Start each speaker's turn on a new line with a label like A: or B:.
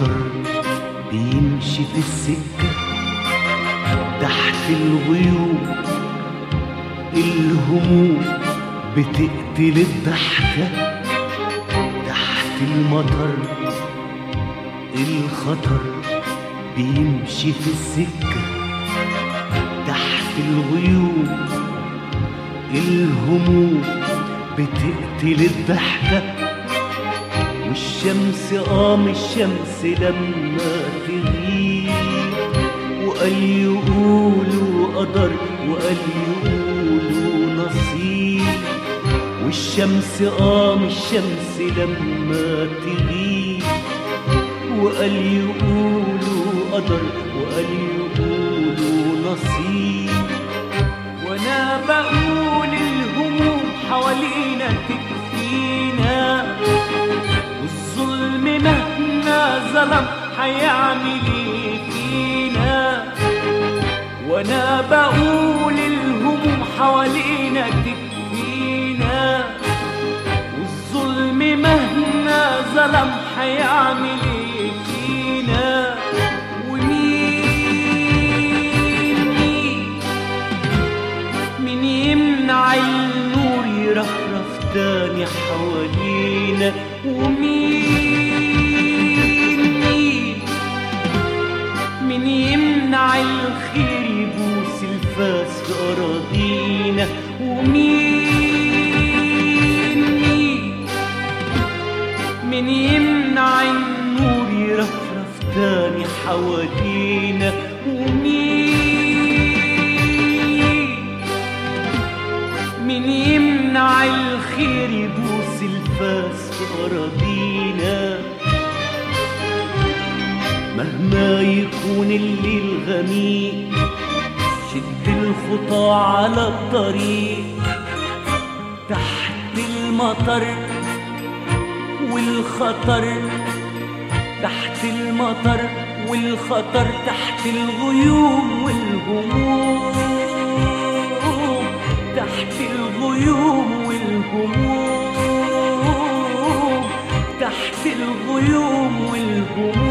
A: المطر بيمشي في السكة تحت الغيوم الهموم بتقتل الضحكة تحت المطر الخطر بيمشي في السكة تحت الغيوم الهموم بتقتل الضحكة والشمس قام الشمس لما تغيب وقال يقولوا قدر وقال يقولوا نصيب والشمس قام الشمس لما تغيب وقال يقولوا قدر وقال يقولوا نصيب
B: وانا بقول الهموم حوالينا تكفينا والظلم مهما ظلم هيعمل ايه فينا وانا بقول الهموم حوالينا تكفينا والظلم مهما ظلم هيعمل ايه فينا ومين مين مين يمنع النور يرفرف تاني حوالينا ومين مين مين يمنع الخير يبوس الفاس في أراضينا ومين مين مين يمنع النور يرفرف تاني حوالينا ومين مين يمنع الخير يبوس الفاس في أراضينا
A: مهما يكون الليل غميق شد الخطى على الطريق
B: تحت المطر والخطر تحت المطر والخطر تحت الغيوم والهموم تحت الغيوم والهموم تحت الغيوم والهموم